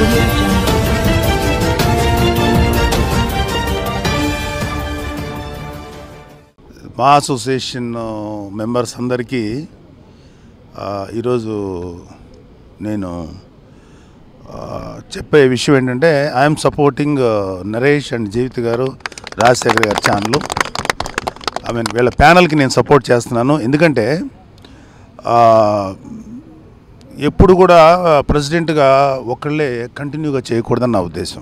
audio jungle. మా association members అందరికీ ఆ, ఈరోజు నేను ఆ, చెప్పే విషయం ఏంటంటే I'm supporting Naresh and Jeevitha గారు రాజశేఖర్ గారి ఛానల్ ఐ మీన్ వీళ్ళ ప్యానల్కి నేను సపోర్ట్ చేస్తున్నాను ఎందుకంటే ఆ, ఎప్పుడు కూడా ప్రెసిడెంట్గా ఒకళ్ళే కంటిన్యూగా చేయకూడదని నా ఉద్దేశం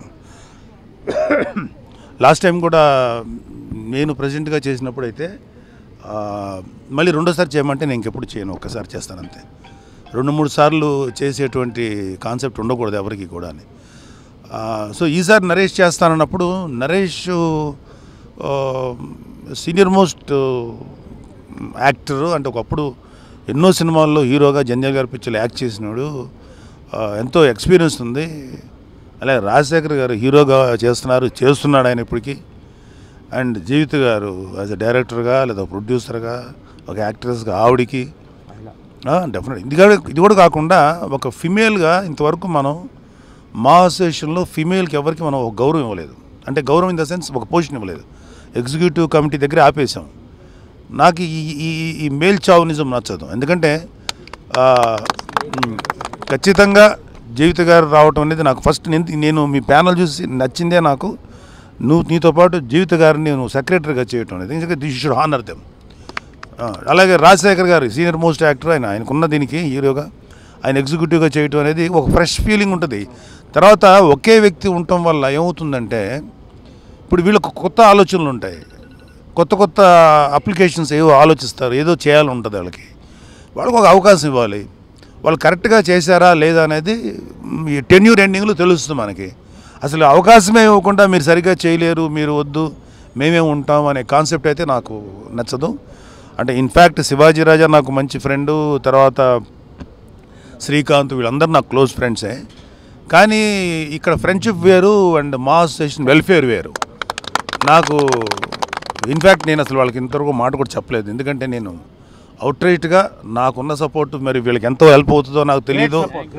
లాస్ట్ టైం కూడా నేను ప్రెసిడెంట్గా చేసినప్పుడు అయితే ఆ, మళ్ళీ రెండోసారి చేయమంటే నేను ఇంకెప్పుడు చేయను ఒక్కసారి చేస్తాను అంతే రెండు మూడు సార్లు చేసేటువంటి కాన్సెప్ట్ ఉండకూడదు ఎవరికి కూడా అని ఆ, సో ఈసారి నరేష్ చేస్తానన్నప్పుడు నరేష్ ఆ, సీనియర్ మోస్ట్ యాక్టర్ అంటే ఒకప్పుడు ఎన్నో సినిమాల్లో హీరోగా జంజల్ గారి పిక్చర్లు యాక్ట్ చేసినాడు ఆ, ఎంతో ఎక్స్పీరియన్స్ ఉంది అలాగే రాజశేఖర్ గారు హీరోగా చేస్తున్నారు చేస్తున్నాడు ఆయన ఇప్పటికీ అండ్ జీవిత గారు యాజ్ అ డైరెక్టర్గా లేదా ప్రొడ్యూసర్గా ఒక యాక్ట్రెస్గా ఆవిడికి డెఫినెట్ ఇది కూడా ఇది కూడా కాకుండా ఒక ఫిమేల్గా ఇంతవరకు మనం మా అసోసియేషన్లో ఫిమేల్కి ఎవరికి మనం ఒక గౌరవం ఇవ్వలేదు అంటే గౌరవం ఇన్ ద సెన్స్ ఒక పొజిషన్ ఇవ్వలేదు ఎగ్జిక్యూటివ్ కమిటీ దగ్గర ఆపేసాం నాకు ఈ ఈ ఈ మేల్ చావునిజం నచ్చదు ఎందుకంటే ఆ, మ్, ఖచ్చితంగా జీవిత గారు రావటం అనేది నాకు ఫస్ట్ నేను నేను మీ ప్యానల్ చూసి నచ్చిందే నాకు నువ్వు నీతో పాటు జీవిత గారిని నువ్వు సెక్రటరీగా చేయటం అనేది ఎందుకంటే దిస్ షుడ్ హానర్ దెమ్ అలాగే రాజశేఖర్ గారు సీనియర్ మోస్ట్ యాక్టర్ ఆయన ఆయనకున్న దీనికి హీరోగా ఆయన ఎగ్జిక్యూటివ్గా చేయటం అనేది ఒక ఫ్రెష్ ఫీలింగ్ ఉంటుంది తర్వాత ఒకే వ్యక్తి ఉండటం వల్ల ఏమవుతుందంటే ఇప్పుడు వీళ్ళకు కొత్త ఆలోచనలు ఉంటాయి కొత్త కొత్త అప్లికేషన్స్ ఏవో ఆలోచిస్తారు ఏదో చేయాలని ఉంటుంది వాళ్ళకి వాళ్ళకి ఒక అవకాశం ఇవ్వాలి వాళ్ళు కరెక్ట్గా చేశారా లేదా అనేది ఈ టెన్యూర్ ఎండింగ్లో తెలుస్తుంది మనకి అసలు అవకాశమే ఇవ్వకుండా మీరు సరిగ్గా చేయలేరు మీరు వద్దు మేమే ఉంటాం అనే కాన్సెప్ట్ అయితే నాకు నచ్చదు అంటే ఇన్ఫ్యాక్ట్ శివాజీ రాజా నాకు మంచి ఫ్రెండు తర్వాత శ్రీకాంత్ వీళ్ళందరూ నాకు క్లోజ్ ఫ్రెండ్సే కానీ ఇక్కడ ఫ్రెండ్షిప్ వేరు అండ్ మా అసోసియేషన్ వెల్ఫేర్ వేరు నాకు ఇన్ఫ్యాక్ట్ నేను అసలు వాళ్ళకి ఇంతవరకు మాట కూడా చెప్పలేదు ఎందుకంటే నేను అవుట్రైట్గా నాకున్న సపోర్ట్ మరి వీళ్ళకి ఎంతో హెల్ప్ అవుతుందో నాకు తెలియదు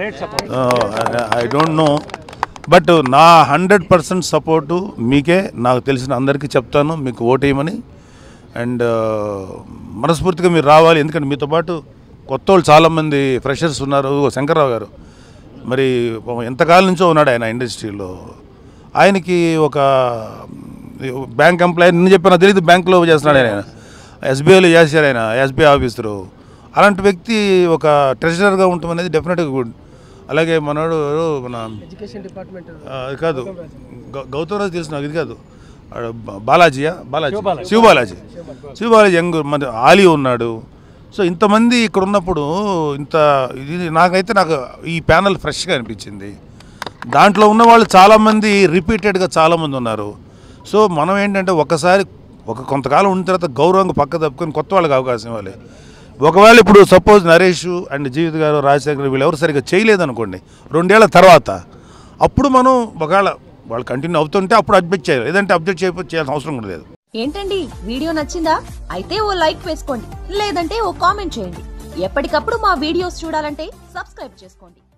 ఐ డోంట్ నో బట్ నా హండ్రెడ్ పర్సెంట్ సపోర్టు మీకే నాకు తెలిసిన అందరికీ చెప్తాను మీకు ఓటేయమని అండ్ మనస్ఫూర్తిగా మీరు రావాలి ఎందుకంటే మీతో పాటు కొత్త వాళ్ళు చాలామంది ఫ్రెషర్స్ ఉన్నారు ఇదిగో శంకర్రావు గారు మరి పాపం ఎంతకాలం నుంచో ఉన్నాడు ఆయన ఇండస్ట్రీలో ఆయనకి ఒక బ్యాంక్ ఎంప్లాయీ నిన్న చెప్పిన తెలియదు బ్యాంక్లో చేస్తున్నాడు ఆయన ఎస్బీఐలో చేశారు ఆయన ఎస్బీఐ ఆఫీసరు అలాంటి వ్యక్తి ఒక ట్రెజరర్గా ఉండటం అనేది డెఫినెట్గా గుడ్ అలాగే మనోడు మన ఎడ్యుకేషన్ డిపార్ట్మెంట్ ఆ, అది కాదు గౌ- గౌతమ్ రాజు తెలుసు నాకు ఇది కాదు ఆడ బా- బాలాజీయా బాలాజీ శివ బాలాజీ శివ బాలాజీ యంగ్ మన ఆలీ ఉన్నాడు సో ఇంతమంది ఇక్కడ ఉన్నప్పుడు ఇంత ఇది నాకైతే నాకు ఈ ప్యానల్ ఫ్రెష్గా అనిపించింది దాంట్లో ఉన్న వాళ్ళు చాలామంది రిపీటెడ్గా చాలామంది ఉన్నారు సో మనం ఏంటంటే ఒకసారి ఒక కొంతకాలం ఉన్న తర్వాత గౌరవంగా పక్క తప్పుకొని కొత్త వాళ్ళకి అవకాశం ఇవ్వాలి ఒకవేళ ఇప్పుడు సపోజ్ నరేష్ అండ్ జీవిత్ గారు రాజశేఖర్ వీళ్ళు ఎవరు సరిగ్గా చేయలేదనుకోండి రెండేళ్ల తర్వాత అప్పుడు మనం ఒకవేళ వాళ్ళు కంటిన్యూ అవుతుంటే అప్పుడు అబ్జెక్ట్ చేయాలి లేదంటే అబ్జెక్ట్ చేయకపోతే చేయాల్సిన అవసరం కూడా లేదు ఏంటండి వీడియో నచ్చిందా అయితే ఓ లైక్ వేసుకోండి లేదంటే ఓ కామెంట్ చేయండి ఎప్పటికప్పుడు మా వీడియోస్ చూడాలంటే సబ్స్క్రైబ్ చేసుకోండి